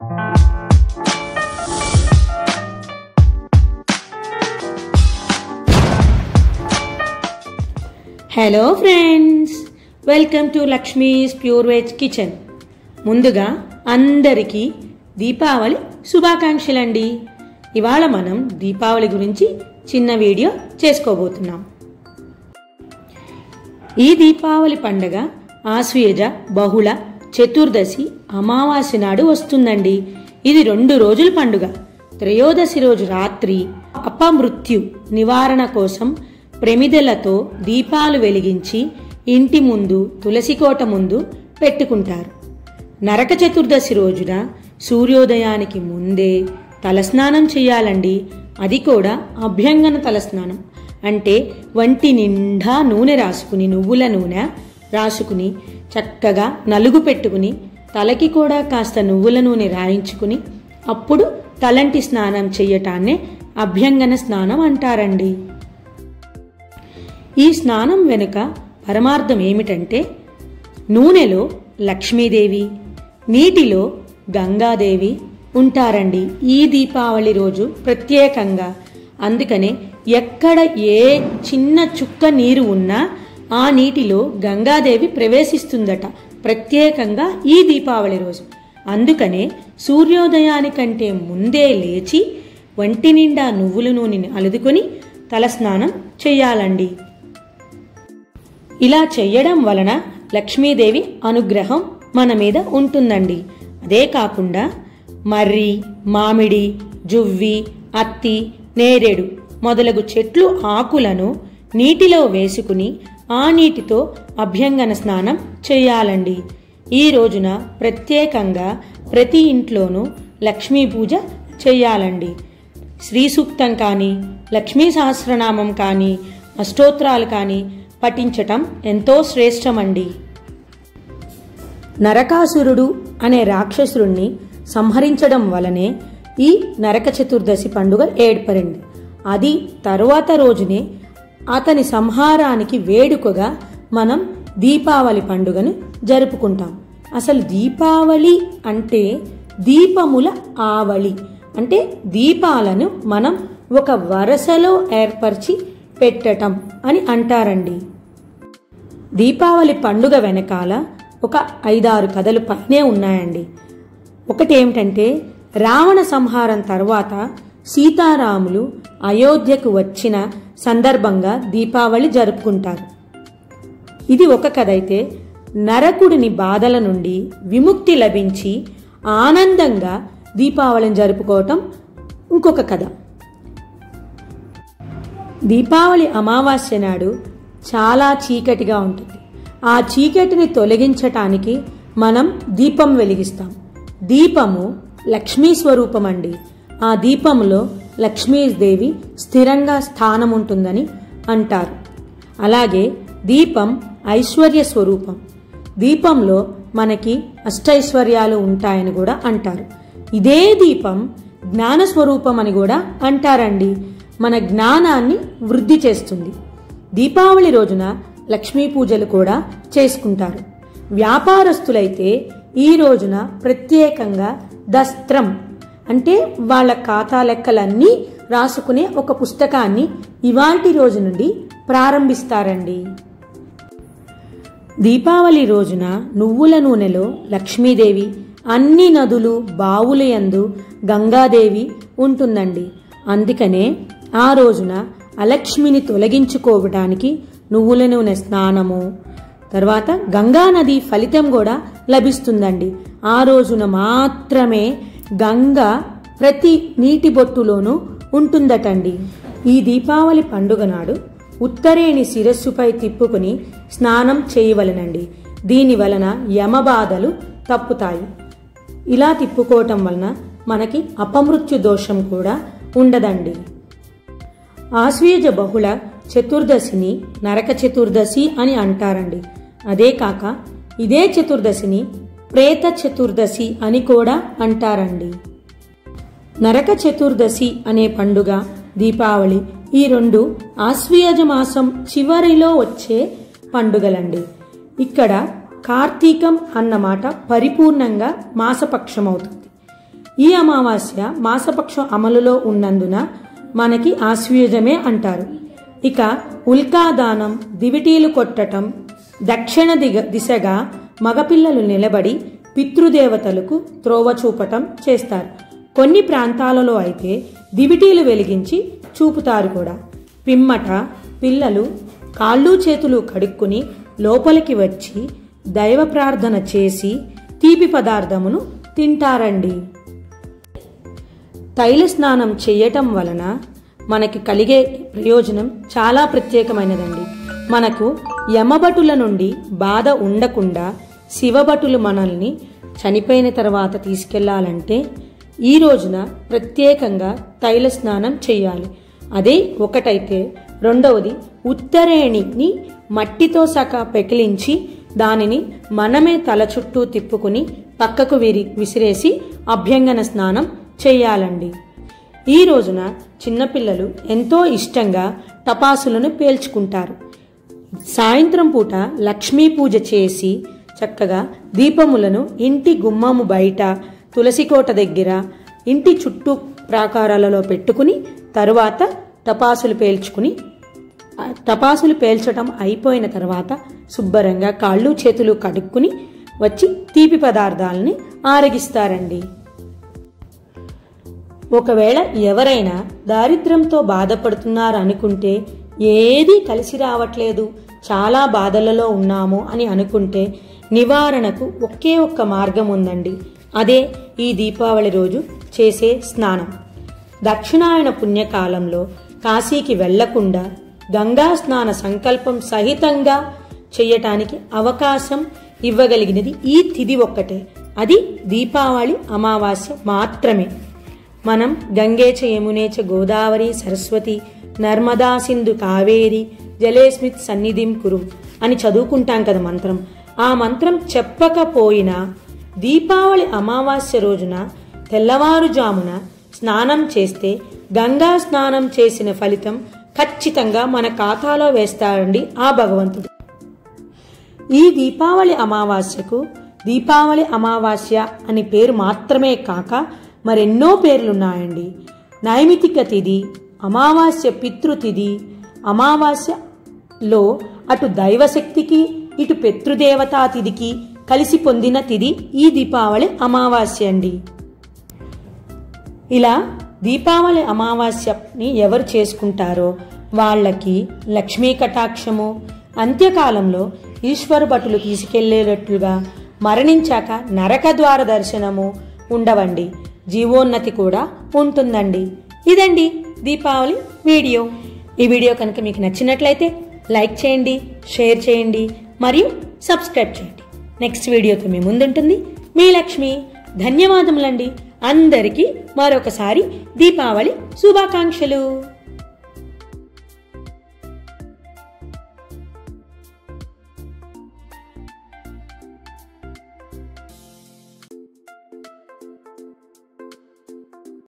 hello friends welcome to Lakshmi's pure veg kitchen ముందుగా అందరికీ దీపావళి శుభాకాంక్షలండి ఇవాళ మనం దీపావళి గురించి చిన్న వీడియో చేసుకోబోతున్నాం ఈ దీపావళి పండగ ఆశ్వేజ బహుళ చతుర్దశి అమావాస్య నాడు వస్తుందండి ఇది రెండు రోజుల పండుగ త్రయోదశి రోజు రాత్రి అపమృత్యు నివారణ కోసం ప్రమిదలతో దీపాలు వెలిగించి ఇంటి ముందు తులసికోట ముందు పెట్టుకుంటారు నరక చతుర్దశి రోజున సూర్యోదయానికి ముందే తలస్నానం చేయాలండి అది కూడా అభ్యంగన తలస్నానం అంటే వంటి నిండా నూనె రాసుకుని నువ్వుల నూనె రాసుకుని చక్కగా నలుగు పెట్టుకుని తలకి కూడా కాస్త నువ్వుల నూనె రాయించుకుని అప్పుడు తలంటి స్నానం చెయ్యటాన్నే అభ్యంగన స్నానం అంటారండి ఈ స్నానం వెనుక పరమార్థం ఏమిటంటే నూనెలో లక్ష్మీదేవి నీటిలో గంగాదేవి ఉంటారండి ఈ దీపావళి రోజు ప్రత్యేకంగా అందుకనే ఎక్కడ ఏ చిన్న చుక్క నీరు ఉన్నా ఆ నీటిలో గంగాదేవి ప్రవేశిస్తుందట ప్రత్యేకంగా ఈ దీపావళి రోజు అందుకనే సూర్యోదయానికంటే ముందే లేచి వంటి నిండా నువ్వుల నూనెని అలుదుకొని తలస్నానం చెయ్యాలండి ఇలా చెయ్యడం వలన లక్ష్మీదేవి అనుగ్రహం మన మీద ఉంటుందండి అదే కాకుండా మర్రి మామిడి జువ్వి అత్తి నేరేడు మొదలగు చెట్లు ఆకులను నీటిలో వేసుకుని ఆ నీటితో అభ్యంగన స్నానం చేయాలండి ఈ రోజున ప్రత్యేకంగా ప్రతి ఇంట్లోనూ లక్ష్మీ పూజ చేయాలండి శ్రీ సూక్తం కానీ లక్ష్మీ సహస్రనామం కానీ అష్టోత్రాలు కానీ పఠించటం ఎంతో శ్రేష్టమండి నరకాసురుడు అనే రాక్షసురుణ్ణి సంహరించడం వలనే ఈ నరక చతుర్దశి పండుగ ఏర్పడింది అది తరువాత రోజునే అతని సంహారానికి వేడుకగా మనం దీపావళి పండుగను జరుపుకుంటాం అసలు దీపావళి అంటే దీపముల ఆవళి అంటే దీపాలను మనం ఒక వరసలో ఏర్పరిచి పెట్టటం అని అంటారండి దీపావళి పండుగ వెనకాల ఒక ఐదారు కథలు పైనే ఉన్నాయండి ఒకటి ఏమిటంటే రావణ సంహారం తర్వాత సీతారాములు అయోధ్యకు వచ్చిన సందర్భంగా దీపావళి జరుపుకుంటారు ఇది ఒక కథ అయితే నరకుడిని బాధల నుండి విముక్తి లభించి ఆనందంగా దీపావళిని జరుపుకోవటం ఇంకొక కథ దీపావళి అమావాస్య నాడు చాలా చీకటిగా ఉంటుంది ఆ చీకటిని తొలగించటానికి మనం దీపం వెలిగిస్తాం దీపము లక్ష్మీ స్వరూపం అండి ఆ దీపంలో లక్ష్మీదేవి స్థిరంగా స్థానం ఉంటుందని అంటారు అలాగే దీపం ఐశ్వర్య స్వరూపం దీపంలో మనకి అష్టైశ్వర్యాలు ఉంటాయని కూడా అంటారు ఇదే దీపం జ్ఞాన స్వరూపం అని కూడా అంటారండి మన జ్ఞానాన్ని వృద్ధి చేస్తుంది దీపావళి రోజున లక్ష్మీ పూజలు కూడా చేసుకుంటారు వ్యాపారస్తులైతే ఈ రోజున ప్రత్యేకంగా దస్త్రం అంటే వాళ్ళ ఖాతా లెక్కలన్నీ రాసుకునే ఒక పుస్తకాన్ని ఇవాల్టి రోజు నుండి ప్రారంభిస్తారండి దీపావళి రోజున నువ్వుల నూనెలో లక్ష్మీదేవి అన్ని నదులు బావులయందు గంగాదేవి ఉంటుందండి అందుకనే ఆ రోజున అలక్ష్మిని తొలగించుకోవడానికి నువ్వుల నూనె స్నానము తర్వాత గంగా నది ఫలితం కూడా లభిస్తుందండి ఆ రోజున మాత్రమే గంగ ప్రతి నీటి బొట్టులోనూ ఉంటుందటండి ఈ దీపావళి పండుగ నాడు ఉత్తరేణి శిరస్సుపై తిప్పుకుని స్నానం చేయవలనండి దీని వలన యమబాధలు తప్పుతాయి ఇలా తిప్పుకోవటం వలన మనకి అపమృత్యు దోషం కూడా ఉండదండి ఆశ్వీజ బహుళ చతుర్దశిని నరక చతుర్దశి అని అంటారండి అదే కాక ఇదే చతుర్దశిని ప్రేత చతుర్దశి అని కూడా అంటారండి నరక చతుర్దశి అనే పండుగ దీపావళి ఈ రెండు ఆశ్వీయజ మాసం చివరిలో వచ్చే పండుగలండి ఇక్కడ కార్తీకం అన్నమాట పరిపూర్ణంగా మాసపక్షం అవుతుంది ఈ అమావాస్య మాసపక్షం అమలులో ఉన్నందున మనకి ఆశ్వయుజమే అంటారు ఇక ఉల్కాదానం దివిటీలు కొట్టటం దక్షిణ దిగ దిశగా మగపిల్లలు నిలబడి పితృదేవతలకు త్రోవ చూపటం చేస్తారు కొన్ని ప్రాంతాలలో అయితే దివిటీలు వెలిగించి చూపుతారు కూడా పిమ్మట పిల్లలు కాళ్ళు చేతులు కడుక్కుని లోపలికి వచ్చి దైవ ప్రార్థన చేసి తీపి పదార్థమును తింటారండి తైల స్నానం చేయటం వలన మనకి కలిగే ప్రయోజనం చాలా ప్రత్యేకమైనదండి మనకు యమభటుల నుండి బాధ ఉండకుండా శివభటులు మనల్ని చనిపోయిన తర్వాత తీసుకెళ్లాలంటే ఈ రోజున ప్రత్యేకంగా తైల స్నానం చేయాలి అదే ఒకటైతే రెండవది ఉత్తరేణిని మట్టితో సకా పెకిలించి దానిని మనమే తల చుట్టూ తిప్పుకుని పక్కకు విరి విసిరేసి అభ్యంగన స్నానం చేయాలండి ఈ రోజున చిన్నపిల్లలు ఎంతో ఇష్టంగా టపాసులను పేల్చుకుంటారు సాయంత్రం పూట లక్ష్మీ పూజ చేసి చక్కగా దీపములను ఇంటి గుమ్మము బయట తులసికోట దగ్గర ఇంటి చుట్టూ ప్రాకారాలలో పెట్టుకుని తరువాత టపాసులు పేల్చుకుని ఆ టపాసులు పేల్చడం అయిపోయిన తర్వాత శుభ్రంగా కాళ్ళు చేతులు కడుక్కుని వచ్చి తీపి పదార్థాలని ఆరగిస్తారండి ఒకవేళ ఎవరైనా దారిద్ర్యంతో బాధపడుతున్నారు అనుకుంటే ఏదీ కలిసి రావట్లేదు చాలా బాధలలో ఉన్నాము అని అనుకుంటే నివారణకు ఒకే ఒక్క మార్గం ఉందండి అదే ఈ దీపావళి రోజు చేసే స్నానం దక్షిణాయన పుణ్యకాలంలో కాశీకి వెళ్లకుండా గంగా స్నాన సంకల్పం సహితంగా చేయటానికి అవకాశం ఇవ్వగలిగినది ఈ తిథి ఒక్కటే అది దీపావళి అమావాస్య మాత్రమే మనం గంగేచ యమునేచ గోదావరి సరస్వతి నర్మదా సింధు కావేరి జలేస్మిత్ సన్నిధిం కురు అని చదువుకుంటాం కదా మంత్రం ఆ మంత్రం చెప్పకపోయినా దీపావళి అమావాస్య రోజున తెల్లవారుజామున స్నానం చేస్తే గంగా స్నానం చేసిన ఫలితం ఖచ్చితంగా మన ఖాతాలో వేస్తాడండి ఆ భగవంతుడు ఈ దీపావళి అమావాస్యకు దీపావళి అమావాస్య అని పేరు మాత్రమే కాక మరెన్నో పేర్లున్నాయండి నైమితిక తిథి అమావాస్య పితృతిథి అమావాస్యలో అటు దైవశక్తికి ఇటు పితృదేవతా తిథికి కలిసి పొందిన తిథి ఈ దీపావళి అమావాస్య అండి ఇలా దీపావళి అమావాస్యని ఎవరు చేసుకుంటారో వాళ్ళకి లక్ష్మీ కటాక్షము అంత్యకాలంలో ఈశ్వర భటులు తీసుకెళ్లేటట్లుగా మరణించాక నరక ద్వార దర్శనము ఉండవండి జీవోన్నతి కూడా ఉంటుందండి ఇదండి దీపావళి వీడియో ఈ వీడియో కనుక మీకు నచ్చినట్లయితే లైక్ చేయండి షేర్ చేయండి మరియు సబ్స్క్రైబ్ చేయండి నెక్స్ట్ వీడియోతో మీ ముందుంటుంది మీ లక్ష్మి ధన్యవాదములండి అందరికీ మరొకసారి దీపావళి శుభాకాంక్షలు